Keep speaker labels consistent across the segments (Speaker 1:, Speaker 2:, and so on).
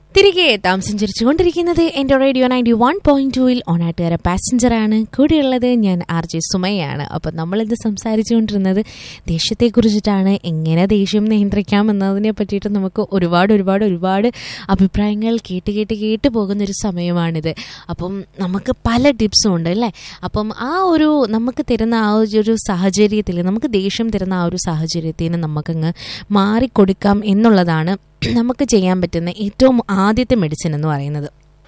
Speaker 1: തിരികെ എത്താം സഞ്ചരിച്ചുകൊണ്ടിരിക്കുന്നത് എൻ്റെ റേഡിയോ നയൻറ്റി വൺ പോയിന്റ് ടൂയിൽ ഓണാട്ടുകാര പാസഞ്ചറാണ് കൂടെയുള്ളത് ഞാൻ ആർ ജെ സുമയാണ് അപ്പം നമ്മളിത് സംസാരിച്ചുകൊണ്ടിരുന്നത് ദേഷ്യത്തെക്കുറിച്ചിട്ടാണ് എങ്ങനെ ദേഷ്യം നിയന്ത്രിക്കാം എന്നതിനെ പറ്റിയിട്ട് നമുക്ക് ഒരുപാട് ഒരുപാട് ഒരുപാട് അഭിപ്രായങ്ങൾ കേട്ട് കേട്ട് കേട്ട് പോകുന്നൊരു സമയമാണിത് അപ്പം നമുക്ക് പല ടിപ്സും ഉണ്ട് അല്ലേ അപ്പം ആ ഒരു നമുക്ക് തരുന്ന ആ ഒരു സാഹചര്യത്തിൽ നമുക്ക് ദേഷ്യം തരുന്ന ആ ഒരു സാഹചര്യത്തിന് നമുക്കങ്ങ് മാറിക്കൊടുക്കാം എന്നുള്ളതാണ് നമുക്ക് ചെയ്യാൻ പറ്റുന്ന ഏറ്റവും ആദ്യത്തെ മെഡിസിൻ എന്ന് പറയുന്നത്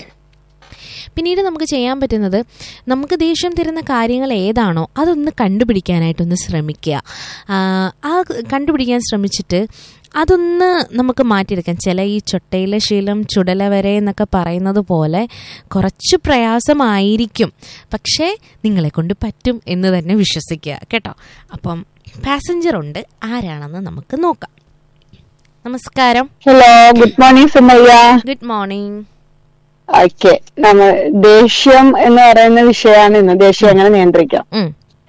Speaker 1: പിന്നീട് നമുക്ക് ചെയ്യാൻ പറ്റുന്നത് നമുക്ക് ദേഷ്യം തരുന്ന കാര്യങ്ങൾ ഏതാണോ അതൊന്ന് കണ്ടുപിടിക്കാനായിട്ടൊന്ന് ശ്രമിക്കുക ആ, ആ കണ്ടുപിടിക്കാൻ ശ്രമിച്ചിട്ട് അതൊന്ന് നമുക്ക് മാറ്റിയെടുക്കാം ചില ഈ ചൊട്ടയിലെ ശീലം ചുടല വരെ എന്നൊക്കെ പറയുന്നത് പോലെ കുറച്ച് പ്രയാസമായിരിക്കും പക്ഷേ നിങ്ങളെ കൊണ്ട് പറ്റും എന്ന് തന്നെ വിശ്വസിക്കുക കേട്ടോ അപ്പം പാസഞ്ചർ ഉണ്ട് ആരാണെന്ന് നമുക്ക് നോക്കാം നമസ്കാരം
Speaker 2: hello good morning Sumayya
Speaker 1: good morning
Speaker 2: okay നമ്മ ദേഷ്യം എന്ന് പറയുന്ന വിഷയമാണ് ഇന്ന് ദേഷ്യം എങ്ങനെ നിയന്ത്രിക്കാം
Speaker 1: ഉം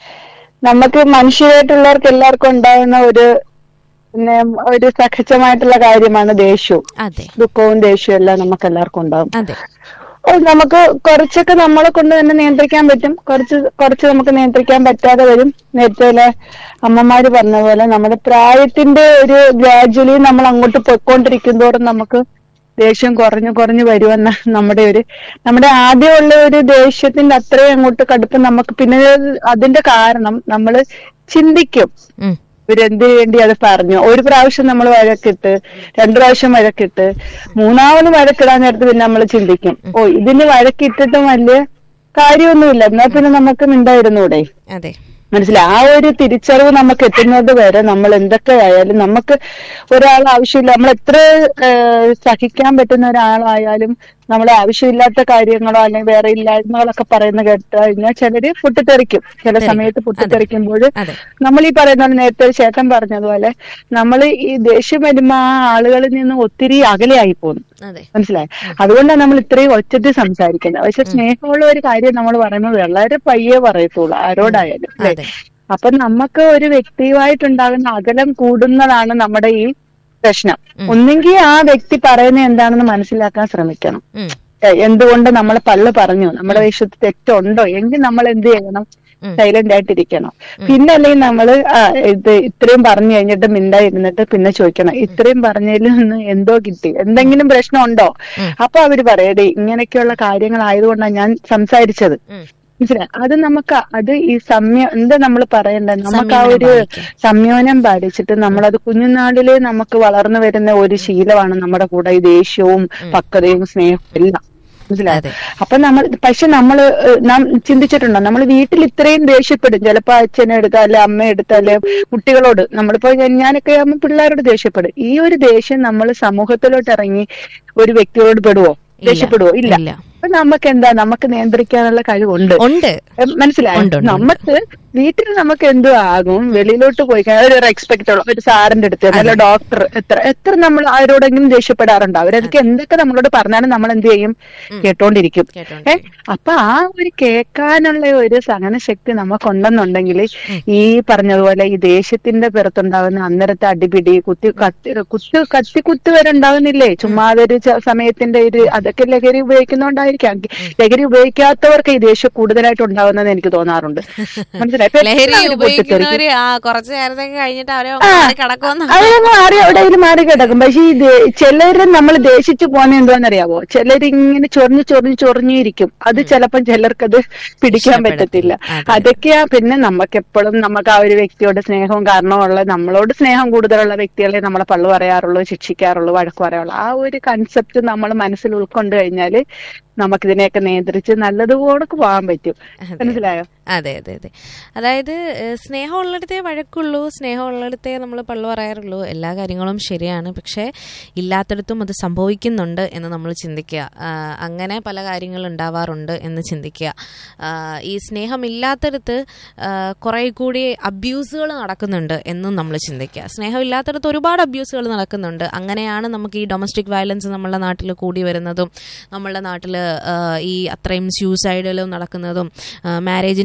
Speaker 2: നമുക്ക് മനുഷ്യരായിട്ടുള്ളവർക്ക് എല്ലാവർക്കും ഉണ്ടാകുന്ന ഒരു പിന്നെ ഒരു സഹജമായിട്ടുള്ള കാര്യമാണ് ദേഷ്യവും
Speaker 1: അതെ
Speaker 2: ദുഃഖവും ദേഷ്യവും എല്ലാം നമുക്ക് എല്ലാവർക്കും ഉണ്ടാകും
Speaker 1: അതെ
Speaker 2: ഓ, നമുക്ക് കുറച്ചൊക്കെ നമ്മളെ കൊണ്ട് തന്നെ നിയന്ത്രിക്കാൻ പറ്റും കുറച്ച് കുറച്ച് നമുക്ക് നിയന്ത്രിക്കാൻ പറ്റാതെ വരും നേരത്തെ അമ്മമാര് പറഞ്ഞ പോലെ നമ്മുടെ പ്രായത്തിന്റെ ഒരു ഗ്രാജുവലി നമ്മൾ അങ്ങോട്ട് പൊയ്ക്കൊണ്ടിരിക്കും തോറും നമുക്ക് ദേഷ്യം കുറഞ്ഞു കുറഞ്ഞു വരുമെന്ന നമ്മുടെ ഒരു നമ്മുടെ ആദ്യമുള്ള ഒരു ദേഷ്യത്തിന്റെ അത്രയും അങ്ങോട്ട് കടുപ്പം നമുക്ക് പിന്നെ അതിന്റെ കാരണം നമ്മൾ ചിന്തിക്കും
Speaker 1: ഉം
Speaker 2: ഇവരെന്തിനു വേണ്ടി അത് പറഞ്ഞു ഒരു പ്രാവശ്യം നമ്മൾ വഴക്കിട്ട് രണ്ടു പ്രാവശ്യം വഴക്കിട്ട് മൂന്നാമത് വഴക്കിടാൻ നേരത്ത് പിന്നെ നമ്മൾ ചിന്തിക്കും ഓ ഇതിന് വഴക്കിട്ടിട്ടും വലിയ കാര്യമൊന്നുമില്ല എന്നാ പിന്നെ നമുക്ക് മിണ്ടായിരുന്നൂടെ
Speaker 1: അതെ
Speaker 2: മനസ്സിലായി ആ ഒരു തിരിച്ചറിവ് നമുക്ക് എത്തുന്നത് വരെ നമ്മൾ എന്തൊക്കെ ആയാലും നമുക്ക് ഒരാൾ ആവശ്യമില്ല നമ്മൾ എത്ര ഏഹ്, സഹിക്കാൻ പറ്റുന്ന ഒരാളായാലും നമ്മൾ ആവശ്യമില്ലാത്ത കാര്യങ്ങളോ അല്ലെങ്കിൽ വേറെ ഇല്ലായ്മകളൊക്കെ പറയുന്ന കേട്ട് കഴിഞ്ഞാൽ ചിലര് പൊട്ടിത്തെറിക്കും ചില സമയത്ത് പൊട്ടിത്തെറിക്കുമ്പോൾ
Speaker 1: അതെ
Speaker 2: നമ്മൾ ഈ പറയുന്ന പോലെ നേരത്തെ ഒരു ചേട്ടൻ പറഞ്ഞതുപോലെ നമ്മൾ ഈ ദേഷ്യം വരുമ്പോ ആ ആളുകളിൽ നിന്ന് ഒത്തിരി അകലെയായി പോകുന്നു
Speaker 1: അതെ
Speaker 2: മനസ്സിലായി അതുകൊണ്ടാണ് നമ്മൾ ഇത്രയും ഒച്ചത്തിൽ സംസാരിക്കുന്നത് പക്ഷെ സ്നേഹമുള്ള ഒരു കാര്യം നമ്മൾ പറയുന്നത് വളരെ പയ്യെ പറയത്തുള്ളൂ ആരോടായാലും അല്ലേ?
Speaker 1: അതെ
Speaker 2: അപ്പൊ നമുക്ക് ഒരു വ്യക്തിയുമായിട്ടുണ്ടാകുന്ന അകലം കൂടുന്നതാണ് നമ്മുടെ ഈ പ്രശ്നം ഒന്നെങ്കിൽ ആ വ്യക്തി പറയുന്നത് എന്താണെന്ന് മനസ്സിലാക്കാൻ ശ്രമിക്കണം
Speaker 1: ഉം
Speaker 2: ഏ, എന്തുകൊണ്ട് നമ്മൾ പള്ളു പറഞ്ഞു നമ്മുടെ വിഷയത്തിൽ തെറ്റുണ്ടോ എങ്കിൽ നമ്മൾ എന്ത് ചെയ്യണം
Speaker 1: ഉം.
Speaker 2: സൈലന്റ് ആയിട്ടിരിക്കണം പിന്നെ അല്ലെങ്കിൽ നമ്മള് ആ, ഇത് ഇത്രയും പറഞ്ഞു കഴിഞ്ഞിട്ട് മിണ്ടായി ഇരുന്നിട്ട് പിന്നെ ചോദിക്കണം ഇത്രയും പറഞ്ഞതിൽ നിന്ന് എന്തോ കിട്ടി എന്തെങ്കിലും പ്രശ്നം ഉണ്ടോ
Speaker 1: ഉം.
Speaker 2: അപ്പൊ അവര് പറയടേ ഇങ്ങനെയൊക്കെയുള്ള കാര്യങ്ങളായതുകൊണ്ടാണ് ഞാൻ സംസാരിച്ചത്
Speaker 1: ഉം
Speaker 2: മനസ്സിലായി അത് നമുക്ക് അത് ഈ സംയ എന്താ നമ്മൾ പറയണ്ടത് നമുക്ക് ആ
Speaker 1: സംയമനം
Speaker 2: ഒരു
Speaker 1: പാലിക്കുക.
Speaker 2: സംയോനം പാലിച്ചിട്ട് നമ്മളത് കുഞ്ഞുനാളിലെ നമുക്ക് വളർന്നു വരുന്ന ഒരു ശീലമാണ് നമ്മുടെ കൂടെ ഈ ദേഷ്യവും പക്വതയും സ്നേഹവും എല്ലാം മനസ്സിലായി
Speaker 1: അതെ.
Speaker 2: അപ്പൊ നമ്മൾ പക്ഷെ നമ്മൾ നാം ചിന്തിച്ചിട്ടുണ്ടോ നമ്മൾ വീട്ടിൽ ഇത്രയും ദേഷ്യപ്പെടും ചിലപ്പോ അച്ഛനെ എടുത്താല് അമ്മ എടുത്താല് കുട്ടികളോട് നമ്മളിപ്പോ ഞാൻ- ഞാനൊക്കെ ആകുമ്പോൾ പിള്ളേരോട് ദേഷ്യപ്പെടും ഈ ഒരു ദേഷ്യം നമ്മൾ സമൂഹത്തിലോട്ട് ഇറങ്ങി ഒരു വ്യക്തിയോട് പെടുവോ ദേഷ്യപ്പെടുവോ ഇല്ല
Speaker 1: ഇല്ല.
Speaker 2: അപ്പൊ നമുക്ക് എന്താ നമുക്ക് നിയന്ത്രിക്കാനുള്ള കഴിവുണ്ട്
Speaker 1: ഉണ്ട്
Speaker 2: എം, മനസ്സിലായോ
Speaker 1: ഉണ്ട്, ഉണ്ട്, ഉണ്ട്.
Speaker 2: നമുക്ക് വീട്ടിൽ നമുക്ക് എന്തോ ആകും വെളിയിലോട്ട് പോയി കഴിഞ്ഞാൽ ഒരു റെസ്പെക്ട് ഉള്ള ഒരു സാറിന്റെ അടുത്ത് നല്ല ഡോക്ടർ എത്ര എത്ര നമ്മൾ ആരോടെങ്കിലും ദേഷ്യപ്പെടാറുണ്ട് അവരതൊക്കെ എന്തൊക്കെ നമ്മളോട് പറഞ്ഞാലും നമ്മൾ എന്ത് ചെയ്യും കേട്ടോണ്ടിരിക്കും
Speaker 1: കേട്ടോണ്ട്
Speaker 2: ഏ അപ്പൊ ആ ഒരു കേൾക്കാനുള്ള ഒരു സഹനശക്തി നമുക്കുണ്ടെന്നുണ്ടെങ്കിൽ ഈ പറഞ്ഞതുപോലെ ഈ ദേഷ്യത്തിന്റെ പുറത്തുണ്ടാകുന്ന അന്നേരത്തെ അടിപിടി കുത്തി കത്തി കുത്ത് കത്തി കുത്ത് വരെ ഉണ്ടാകുന്നില്ലേ ചുമ്മാതെ ഒരു ച- സമയത്തിന്റെ ഒരു അതൊക്കെ ലഹരി ഉപയോഗിക്കുന്നോണ്ടായിരിക്കാം ലഹരി ഉപയോഗിക്കാത്തവർക്ക് ഈ ദേഷ്യം കൂടുതലായിട്ട് ഉണ്ടാകുന്നത് എനിക്ക് തോന്നാറുണ്ട് മനസ്സിലായി ഇപ്പൊ
Speaker 1: ലഹരി
Speaker 2: എല്ലാവരും പൊട്ടിത്തെറിക്കും.
Speaker 1: ഉപയോഗിക്കുന്നവര് ആ കുറച്ചു നേരത്തേക്ക് കഴിഞ്ഞിട്ട് അവരെ കടക്കുമെന്ന്
Speaker 2: അതിലൊന്നും മാറി എവിടെയെങ്കിലും മാറി കിടക്കും പക്ഷെ ഈ ദേ- ചിലര് നമ്മൾ ദേഷിച്ചു പോകുന്ന എന്താണെന്നറിയാവോ ചിലരിങ്ങനെ ചൊറിഞ്ഞ് ചൊറിഞ്ഞ് ചൊറിഞ്ഞിരിക്കും അത് ചിലപ്പം ചിലർക്കത് പിടിക്കാൻ പറ്റത്തില്ല
Speaker 1: അതെ.
Speaker 2: അതൊക്കെയാ പിന്നെ നമുക്ക് എപ്പോഴും നമുക്ക് ആ ഒരു വ്യക്തിയോട് സ്നേഹവും കാരണമുള്ള നമ്മളോട് സ്നേഹം കൂടുതലുള്ള വ്യക്തികളെ നമ്മളെ പള്ളു പറയാറുള്ളൂ ശിക്ഷിക്കാറുള്ളൂ വഴക്ക് പറയാറുള്ളൂ ആ ഒരു കൺസെപ്റ്റ് നമ്മൾ മനസ്സിൽ ഉൾക്കൊണ്ട് കഴിഞ്ഞാല് നമുക്കിതിനെയൊക്കെ നിയന്ത്രിച്ച് നല്ലതുപോലെ പോകാൻ പറ്റും മനസ്സിലായോ
Speaker 1: അതെ അതെ അതെ അതായത് ഏഹ്, സ്നേഹമുള്ളിടത്തേ വഴക്കുള്ളൂ സ്നേഹമുള്ളിടത്തേ നമ്മൾ പള്ളു പറയാറുള്ളൂ എല്ലാ കാര്യങ്ങളും ശരിയാണ് പക്ഷേ ഇല്ലാത്തിടത്തും അത് സംഭവിക്കുന്നുണ്ട് എന്ന് നമ്മൾ ചിന്തിക്കുക ആ, അങ്ങനെ പല കാര്യങ്ങൾ ഉണ്ടാവാറുണ്ട് എന്ന് ചിന്തിക്കുക ആ, ഈ സ്നേഹമില്ലാത്തിടത്ത് ആ, കുറേ കൂടി അബ്യൂസുകൾ നടക്കുന്നുണ്ട് എന്നും നമ്മൾ ചിന്തിക്കുക സ്നേഹമില്ലാത്തിടത്ത് ഒരുപാട് അബ്യൂസുകൾ നടക്കുന്നുണ്ട് അങ്ങനെയാണ് നമുക്ക് ഈ ഡൊമസ്റ്റിക് വയലൻസ് നമ്മളുടെ നാട്ടിൽ കൂടി വരുന്നതും നമ്മളുടെ നാട്ടിൽ ഈ അത്രയും സ്യൂസൈഡിലും നടക്കുന്നതും മാരേജിന്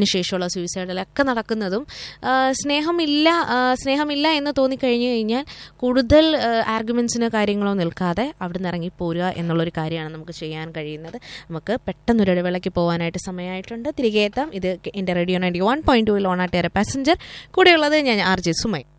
Speaker 1: അതിനുശേഷമുള്ള സൂയിസൈഡിലൊക്കെ നടക്കുന്നതും ആ, സ്നേഹമില്ല ആ, സ്നേഹമില്ല എന്ന് തോന്നിക്കഴിഞ്ഞു കഴിഞ്ഞാൽ കൂടുതൽ ആർഗ്യുമെൻസിന് കാര്യങ്ങളോ നിൽക്കാതെ അവിടെ നിന്ന് ഇറങ്ങി പോരുക എന്നുള്ളൊരു കാര്യമാണ് നമുക്ക് ചെയ്യാൻ കഴിയുന്നത് നമുക്ക് പെട്ടെന്നൊരു ഇടവേളയ്ക്ക് പോകാനായിട്ട് സമയമായിട്ടുണ്ട് തിരികെ എത്താം ഇത് എൻ്റെ റേഡിയോ നയൻറ്റി വൺ പോയിന്റ് ടൂവിൽ ഓണാട്ടേറെ പാസഞ്ചർ കൂടെയുള്ളത് ഞാൻ ആർ ജെ സുമൈ